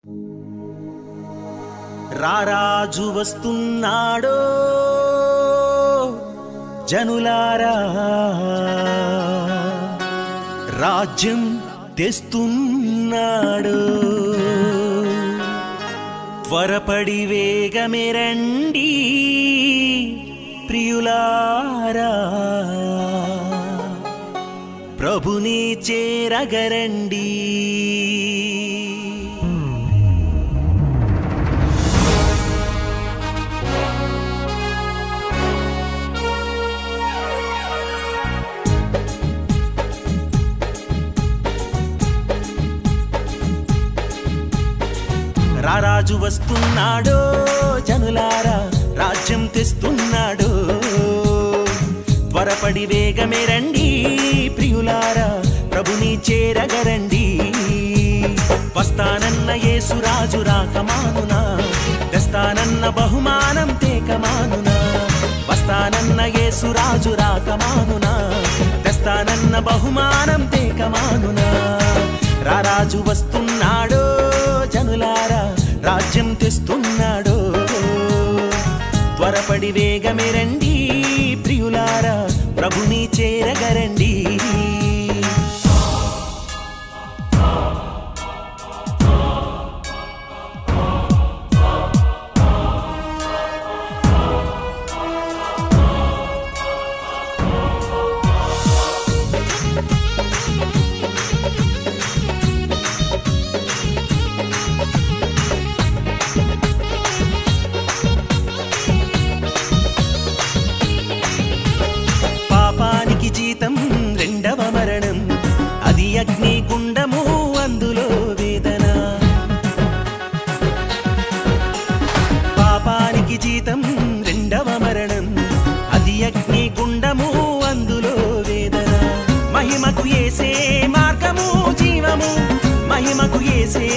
రారాజు వస్తున్నాడో జనులారా రాజ్యం తెస్తున్నాడు త్వరపడి వేగమే రండి ప్రియులారా ప్రభుని చేరగరండి రారాజు వస్తున్నాడో జనులారా రాజ్యం తెస్తున్నాడు త్వరపడి వేగమే రండి ప్రియులారా ప్రభుని చేరగరండి వస్తానన్న యేసురాజు రాకమానునా తెస్తానన్న బహుమానం తేకమానునా వస్తానన్న యేసురాజు రాకమానునా తెస్తానన్న బహుమానం తేకమానునా రారాజు వస్తున్నాడో జనులారా రాజ్యం తెస్తున్నాడో త్వరపడి వేగమే రండి ప్రియులారా ప్రభుని చేరగరండి పాపానికి జీతం రెండవ మరణం అది అగ్ని గుండము అందులో వేదన పాపానికి జీతం రెండవ మరణం అది అగ్ని గుండము అందులో వేదన మహిమకు ఏసే మార్గము జీవము మహిమకు ఏసే